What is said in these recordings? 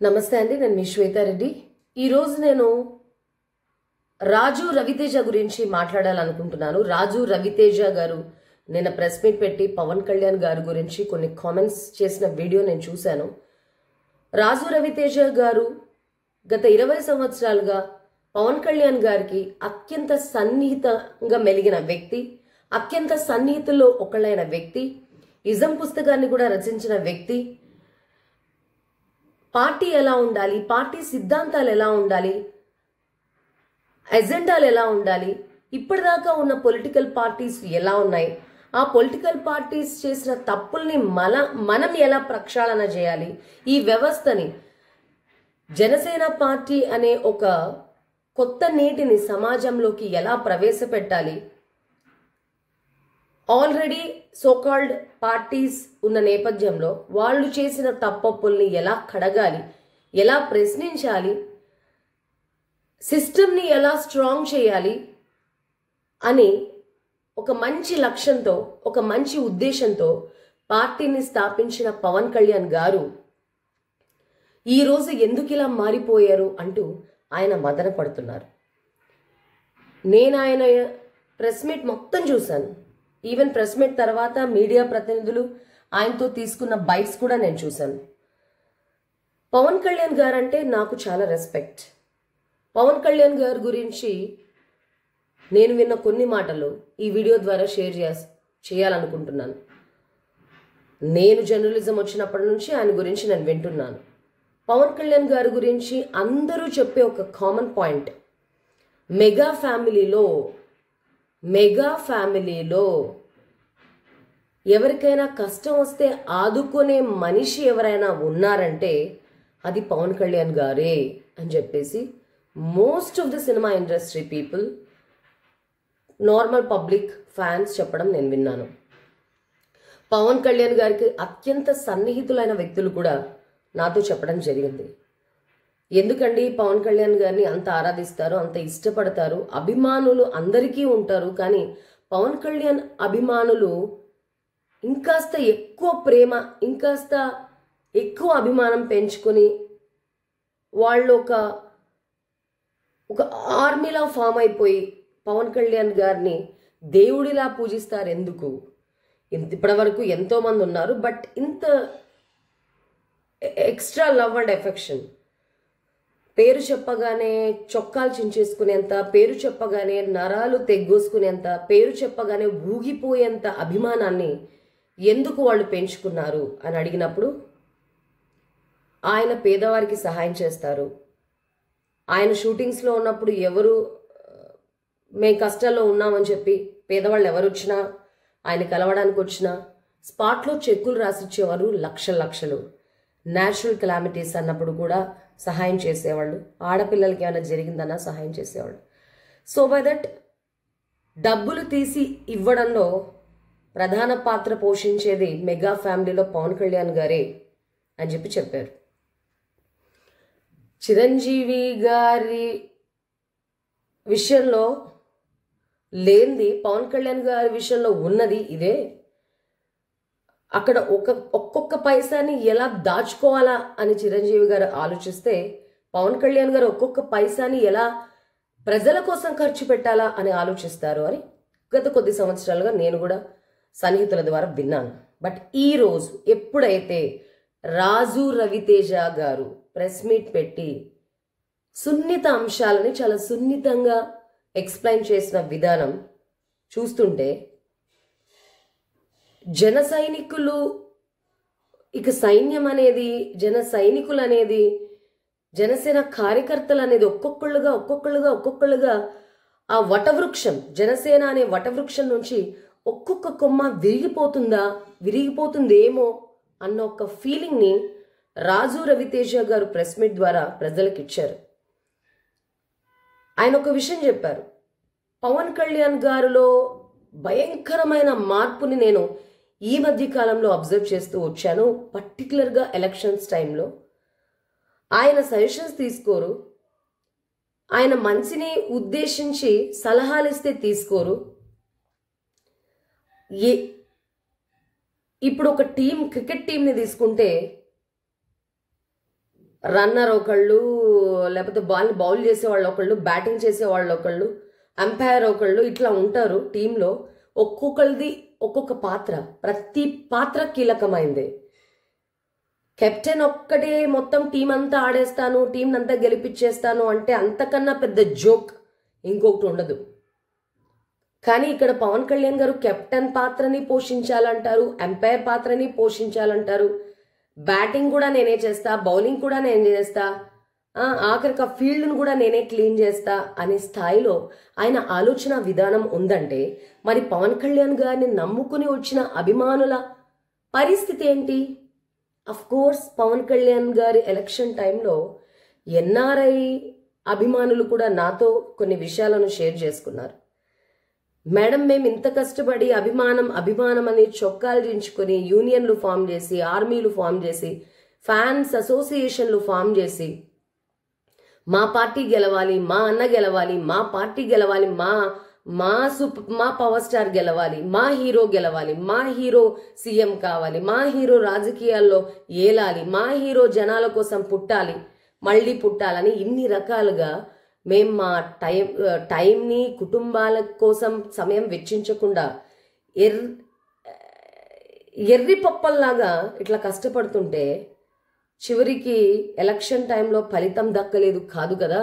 నమస్తే అండి నేను మీ శ్వేతారెడ్డి ఈరోజు నేను రాజు రవితేజ గురించి మాట్లాడాలనుకుంటున్నాను రాజు రవితేజ గారు నిన్న ప్రెస్ మీట్ పెట్టి పవన్ కళ్యాణ్ గారి గురించి కొన్ని కామెంట్స్ చేసిన వీడియో నేను చూశాను రాజు రవితేజ గారు గత ఇరవై సంవత్సరాలుగా పవన్ కళ్యాణ్ గారికి అత్యంత సన్నిహితంగా మెలిగిన వ్యక్తి అత్యంత సన్నిహితుల్లో ఒకళ్ళైన వ్యక్తి ఇజం పుస్తకాన్ని కూడా రచించిన వ్యక్తి పార్టీ ఎలా ఉండాలి పార్టీ సిద్ధాంతాలు ఎలా ఉండాలి ఎజెండాలు ఎలా ఉండాలి ఇప్పటిదాకా ఉన్న పొలిటికల్ పార్టీస్ ఎలా ఉన్నాయి ఆ పొలిటికల్ పార్టీస్ చేసిన తప్పుల్ని మన మనం ఎలా ప్రక్షాళన చేయాలి ఈ వ్యవస్థని జనసేన పార్టీ అనే ఒక కొత్త నీటిని సమాజంలోకి ఎలా ప్రవేశపెట్టాలి ఆల్రెడీ సోకాల్డ్ పార్టీస్ ఉన్న నేపథ్యంలో వాళ్ళు చేసిన తప్పప్పుల్ని ఎలా కడగాలి ఎలా ప్రశ్నించాలి సిస్టమ్ని ఎలా స్ట్రాంగ్ చేయాలి అని ఒక మంచి లక్ష్యంతో ఒక మంచి ఉద్దేశంతో పార్టీని స్థాపించిన పవన్ కళ్యాణ్ గారు ఈరోజు ఎందుకు ఇలా మారిపోయారు అంటూ ఆయన మదన పడుతున్నారు నేను ఆయన ప్రెస్ మీట్ మొత్తం చూశాను ఈవెన్ ప్రెస్ మీట్ తర్వాత మీడియా ప్రతినిధులు ఆయనతో తీసుకున్న బైట్స్ కూడా నేను చూశాను పవన్ కళ్యాణ్ గారు అంటే నాకు చాలా రెస్పెక్ట్ పవన్ కళ్యాణ్ గారి గురించి నేను విన్న కొన్ని మాటలు ఈ వీడియో ద్వారా షేర్ చేయ చేయాలనుకుంటున్నాను నేను జర్నలిజం వచ్చినప్పటి నుంచి ఆయన గురించి నేను వింటున్నాను పవన్ కళ్యాణ్ గారి గురించి అందరూ చెప్పే ఒక కామన్ పాయింట్ మెగా ఫ్యామిలీలో మెగా ఫ్యామిలీలో ఎవరికైనా కష్టం వస్తే ఆదుకునే మనిషి ఎవరైనా ఉన్నారంటే అది పవన్ కళ్యాణ్ గారే అని చెప్పేసి most of the cinema industry people normal public fans చెప్పడం నేను విన్నాను పవన్ కళ్యాణ్ గారికి అత్యంత సన్నిహితులైన వ్యక్తులు కూడా నాతో చెప్పడం జరిగింది ఎందుకండి పవన్ కళ్యాణ్ గారిని అంత ఆరాధిస్తారు అంత ఇష్టపడతారు అభిమానులు అందరికీ ఉంటారు కానీ పవన్ కళ్యాణ్ అభిమానులు ఇంకాస్త ఎక్కువ ప్రేమ ఇంకాస్త ఎక్కువ అభిమానం పెంచుకొని వాళ్ళు ఒక ఒక ఆర్మీలా ఫామ్ అయిపోయి పవన్ కళ్యాణ్ గారిని దేవుడిలా పూజిస్తారు ఎందుకు ఇంత ఇప్పటివరకు ఎంతో మంది ఉన్నారు బట్ ఇంత ఎక్స్ట్రా లవ్ అండ్ ఎఫెక్షన్ పేరు చెప్పగానే చొక్కాలు చించేసుకునేంత పేరు చెప్పగానే నరాలు తెగ్గోసుకునేంత పేరు చెప్పగానే ఊగిపోయేంత అభిమానాన్ని ఎందుకు వాళ్ళు పెంచుకున్నారు అని అడిగినప్పుడు ఆయన పేదవారికి సహాయం చేస్తారు ఆయన షూటింగ్స్లో ఉన్నప్పుడు ఎవరు మేము కష్టాల్లో ఉన్నామని చెప్పి పేదవాళ్ళు ఎవరు వచ్చినా ఆయన కలవడానికి వచ్చినా స్పాట్లో చెక్కులు రాసిచ్చేవారు లక్షల లక్షలు న్యాచురల్ కెలామిటీస్ అన్నప్పుడు కూడా సహాయం చేసేవాళ్ళు ఆడపిల్లలకి ఏమైనా జరిగిందన్నా సహాయం చేసేవాళ్ళు సో బై దట్ డబ్బులు తీసి ఇవ్వడంలో ప్రధాన పాత్ర పోషించేది మెగా ఫ్యామిలీలో పవన్ కళ్యాణ్ గారే అని చెప్పి చెప్పారు చిరంజీవి గారి విషయంలో లేనిది పవన్ కళ్యాణ్ గారి విషయంలో ఉన్నది ఇదే అక్కడ ఒక ఒక్కొక్క పైసాని ఎలా దాచుకోవాలా అని చిరంజీవి గారు ఆలోచిస్తే పవన్ కళ్యాణ్ గారు ఒక్కొక్క పైసాని ఎలా ప్రజల కోసం ఖర్చు పెట్టాలా అని ఆలోచిస్తారు అని గత కొద్ది సంవత్సరాలుగా నేను కూడా సన్నిహితుల ద్వారా విన్నాను బట్ ఈ రోజు ఎప్పుడైతే రాజు రవితేజ గారు ప్రెస్ మీట్ పెట్టి సున్నిత అంశాలని చాలా సున్నితంగా ఎక్స్ప్లెయిన్ చేసిన విధానం చూస్తుంటే జన సైనికులు ఇక సైన్యం అనేది జన సైనికులు అనేది జనసేన కార్యకర్తలు అనేది ఒక్కొక్కళ్ళుగా ఒక్కొక్కళ్ళుగా ఒక్కొక్కళ్ళుగా ఆ వటవృక్షం జనసేన అనే వటవృక్షం నుంచి ఒక్కొక్క కొమ్మ విరిగిపోతుందా విరిగిపోతుందేమో అన్న ఒక ఫీలింగ్ని రాజు రవితేజ గారు ప్రెస్ మీట్ ద్వారా ప్రజలకు ఇచ్చారు ఆయన ఒక విషయం చెప్పారు పవన్ కళ్యాణ్ గారిలో భయంకరమైన మార్పుని నేను ఈ మధ్య కాలంలో అబ్జర్వ్ చేస్తూ వచ్చాను పర్టికులర్గా ఎలక్షన్స్ టైంలో ఆయన సజెషన్స్ తీసుకోరు ఆయన మంచిని ఉద్దేశించి సలహాలు ఇస్తే తీసుకోరు ఏ ఇప్పుడు ఒక టీం క్రికెట్ టీంని తీసుకుంటే రన్నర్ ఒకళ్ళు లేకపోతే బాల్ని బౌల్ చేసే వాళ్ళు ఒకళ్ళు బ్యాటింగ్ చేసే వాళ్ళు ఒకళ్ళు అంపైర్ ఒకళ్ళు ఇట్లా ఉంటారు టీంలో ఒక్కొక్కరిది ఒక్కొక్క పాత్ర ప్రతి పాత్ర కీలకమైంది కెప్టెన్ ఒక్కటే మొత్తం టీం అంతా ఆడేస్తాను టీం అంతా గెలిపించేస్తాను అంటే అంతకన్నా పెద్ద జోక్ ఇంకొకటి ఉండదు కానీ ఇక్కడ పవన్ కళ్యాణ్ గారు కెప్టెన్ పాత్రని పోషించాలంటారు ఎంపైర్ పాత్రని పోషించాలంటారు బ్యాటింగ్ కూడా నేనే చేస్తా బౌలింగ్ కూడా నేనే చేస్తా ఆ, ఆఖరికి ఆ ఫీల్డ్ను కూడా నేనే క్లీన్ చేస్తా అనే స్థాయిలో ఆయన ఆలోచన విధానం ఉందంటే మరి పవన్ కళ్యాణ్ గారిని నమ్ముకుని వచ్చిన అభిమానుల పరిస్థితి ఏంటి అఫ్ కోర్స్ పవన్ కళ్యాణ్ గారి ఎలక్షన్ టైంలో ఎన్ఆర్ఐ అభిమానులు కూడా నాతో కొన్ని విషయాలను షేర్ చేసుకున్నారు మేడం మేము ఇంత కష్టపడి అభిమానం అభిమానం అని చొక్కాలు దించుకొని యూనియన్లు ఫామ్ చేసి ఆర్మీలు ఫామ్ చేసి ఫ్యాన్స్ అసోసియేషన్లు ఫామ్ చేసి మా పార్టీ గెలవాలి మా అన్న గెలవాలి మా పార్టీ గెలవాలి మా మా సూప్ మా పవర్ స్టార్ గెలవాలి మా హీరో గెలవాలి మా హీరో సీఎం కావాలి మా హీరో రాజకీయాల్లో ఏలాలి మా హీరో జనాల కోసం పుట్టాలి మళ్ళీ పుట్టాలని ఇన్ని రకాలుగా మేం మా టైం టైంని కుటుంబాల కోసం సమయం వెచ్చించకుండా ఎర్ ఎర్రి పప్పల్లాగా ఇట్లా కష్టపడుతుంటే చివరికి ఎలక్షన్ టైంలో ఫలితం దక్కలేదు కాదు కదా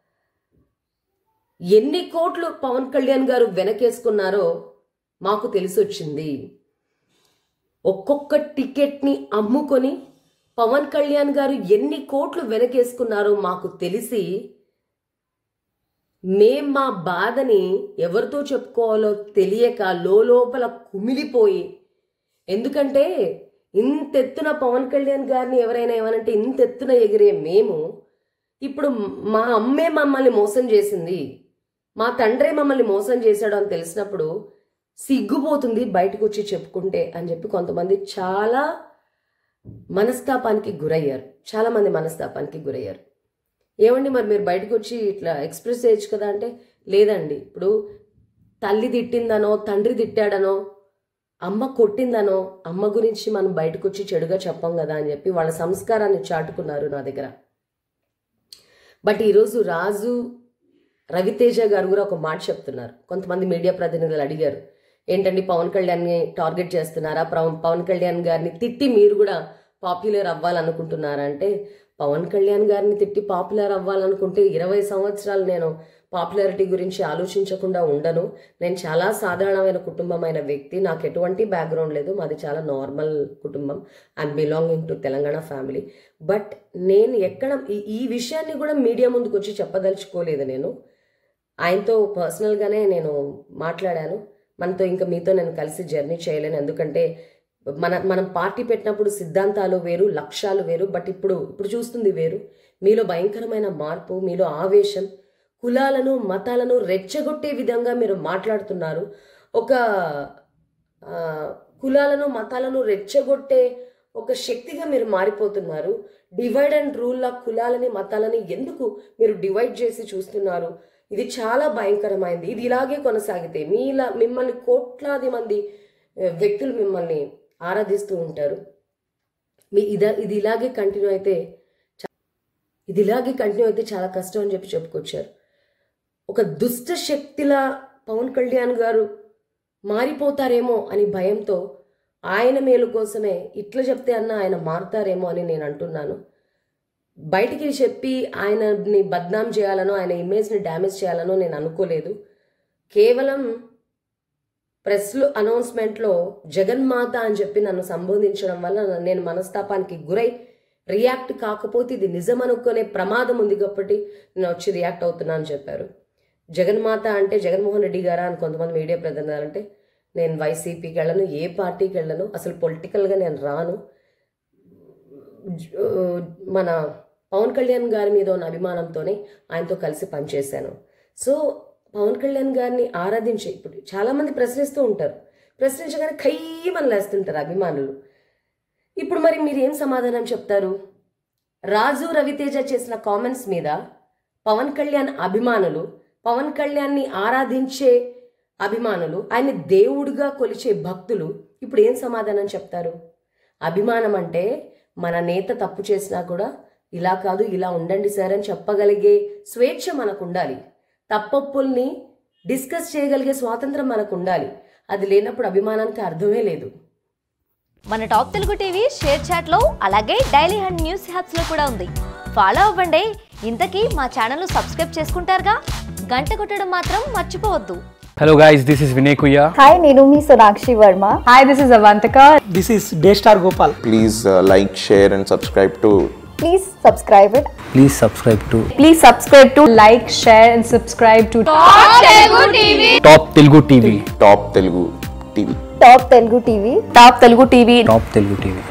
ఎన్ని కోట్లు పవన్ కళ్యాణ్ గారు వెనకేసుకున్నారో మాకు తెలిసొచ్చింది ఒక్కొక్క టికెట్ని అమ్ముకొని పవన్ కళ్యాణ్ గారు ఎన్ని కోట్లు వెనకేసుకున్నారో మాకు తెలిసి మేం మా బాధని ఎవరితో చెప్పుకోవాలో తెలియక లోపల కుమిలిపోయి ఎందుకంటే ఇంతెత్తున పవన్ కళ్యాణ్ గారిని ఎవరైనా ఏమనంటే ఇంతెత్తున ఎగిరే మేము ఇప్పుడు మా అమ్మే మమ్మల్ని మోసం చేసింది మా తండ్రే మమ్మల్ని మోసం చేశాడు అని తెలిసినప్పుడు సిగ్గుపోతుంది బయటకు వచ్చి చెప్పుకుంటే అని చెప్పి కొంతమంది చాలా మనస్తాపానికి గురయ్యారు చాలా మంది మనస్తాపానికి గురయ్యారు ఏమండి మరి మీరు బయటకు వచ్చి ఇట్లా ఎక్స్ప్రెస్ చేయొచ్చు కదా అంటే లేదండి ఇప్పుడు తల్లి తిట్టిందనో తండ్రి తిట్టాడనో అమ్మ కొట్టిందనో అమ్మ గురించి మనం బయటకు వచ్చి చెడుగా చెప్పం కదా అని చెప్పి వాళ్ళ సంస్కారాన్ని చాటుకున్నారు నా దగ్గర బట్ ఈరోజు రాజు రవితేజ గారు కూడా ఒక మాట చెప్తున్నారు కొంతమంది మీడియా ప్రతినిధులు అడిగారు ఏంటండి పవన్ కళ్యాణ్ని టార్గెట్ చేస్తున్నారా పవన్ పవన్ కళ్యాణ్ గారిని తిట్టి మీరు కూడా పాపులర్ అవ్వాలనుకుంటున్నారా అంటే పవన్ కళ్యాణ్ గారిని తిట్టి పాపులర్ అవ్వాలనుకుంటే ఇరవై సంవత్సరాలు నేను పాపులారిటీ గురించి ఆలోచించకుండా ఉండను నేను చాలా సాధారణమైన కుటుంబమైన వ్యక్తి నాకు ఎటువంటి బ్యాక్గ్రౌండ్ లేదు మాది చాలా నార్మల్ కుటుంబం I'm belonging to Telangana family but నేను ఎక్కడ ఈ- ఈ విషయాన్ని కూడా మీడియా ముందుకు వచ్చి చెప్పదలుచుకోలేదు నేను ఆయనతో పర్సనల్గానే నేను మాట్లాడాను మనతో ఇంకా మీతో నేను కలిసి జర్నీ చేయలేను ఎందుకంటే మన మనం పార్టీ పెట్టినప్పుడు సిద్ధాంతాలు వేరు లక్ష్యాలు వేరు బట్ ఇప్పుడు ఇప్పుడు చూస్తుంది వేరు మీలో భయంకరమైన మార్పు మీలో ఆవేశం కులాలను మతాలను రెచ్చగొట్టే విధంగా మీరు మాట్లాడుతున్నారు ఒక ఆ, కులాలను మతాలను రెచ్చగొట్టే ఒక శక్తిగా మీరు మారిపోతున్నారు డివైడ్ అండ్ రూల్ కులాలని మతాలని ఎందుకు మీరు డివైడ్ చేసి చూస్తున్నారు ఇది చాలా భయంకరమైంది ఇది ఇలాగే కొనసాగితే మీలా మిమ్మల్ని కోట్లాది మంది ఆ, వ్యక్తులు మిమ్మల్ని ఆరాధిస్తూ ఉంటారు మీ ఇద ఇది ఇలాగే కంటిన్యూ అయితే చా- ఇది ఇలాగే కంటిన్యూ అయితే చాలా కష్టం అని చెప్పి చెప్పుకొచ్చారు ఒక దుష్ట శక్తిలా పవన్ కళ్యాణ్ గారు మారిపోతారేమో అని భయంతో ఆయన మేలు కోసమే ఇట్లా చెప్తే అన్న ఆయన మారుతారేమో అని నేను అంటున్నాను బయటికి చెప్పి ఆయనని బద్నాం చేయాలనో ఆయన ఇమేజ్ని డ్యామేజ్ చేయాలనో నేను అనుకోలేదు కేవలం ప్రెస్లో అనౌన్స్మెంట్లో జగన్మాత అని చెప్పి నన్ను సంబోధించడం వల్ల నేను మనస్తాపానికి గురై రియాక్ట్ కాకపోతే ఇది నిజం అనుకునే ప్రమాదం ఉంది కాబట్టి నేను వచ్చి రియాక్ట్ అవుతున్నా అని చెప్పారు జగన్మాత అంటే జగన్మోహన్ రెడ్డి గారా అని కొంతమంది మీడియా ప్రతినిధులు అంటే నేను వైసీపీకి వెళ్ళను ఏ పార్టీకి వెళ్ళను అసలు పొలిటికల్గా నేను రాను జ- మన పవన్ కళ్యాణ్ గారి మీద ఉన్న అభిమానంతోనే ఆయనతో కలిసి పనిచేశాను సో పవన్ కళ్యాణ్ గారిని ఆరాధించే ఇప్పుడు చాలామంది ప్రశ్నిస్తూ ఉంటారు ప్రశ్నించగానే ఖయ్యమని లేస్తుంటారు అభిమానులు ఇప్పుడు మరి మీరు ఏం సమాధానం చెప్తారు రాజు రవితేజ చేసిన కామెంట్స్ మీద పవన్ కళ్యాణ్ అభిమానులు పవన్ కళ్యాణ్ని ఆరాధించే అభిమానులు ఆయన్ని దేవుడిగా కొలిచే భక్తులు ఇప్పుడు ఏం సమాధానం చెప్తారు అభిమానం అంటే మన నేత తప్పు చేసినా కూడా ఇలా కాదు ఇలా ఉండండి సార్ అని చెప్పగలిగే స్వేచ్ఛ మనకు ఉండాలి తప్పొప్పుల్ని డిస్కస్ చేయగలిగే స్వాతంత్రం మనకు ఉండాలి అది లేనప్పుడు అభిమానానికి అర్థమే లేదు మన టాప్ తెలుగు టీవీ షేర్ చాట్లో అలాగే డైలీ హండ్ న్యూస్ హ్యాప్స్ లో కూడా ఉంది ఫాలో అవ్వండి ఇంతకీ మా ఛానల్ సబ్స్క్రైబ్ చేసుకుంటారుగా గంట కొట్టడం మాత్రం మర్చిపోవద్దు Hello guys, this is Vinay Kuya. Hi నేను మీ Sonakshi Varma Hi, this is Avantika. This is Daystar Gopal. please uh, like, share, and subscribe to please subscribe it Please subscribe to Please subscribe to like, share, and subscribe to Top Telugu TV. Top Telugu TV. Top Telugu TV Top Telugu TV. Top Telugu TV.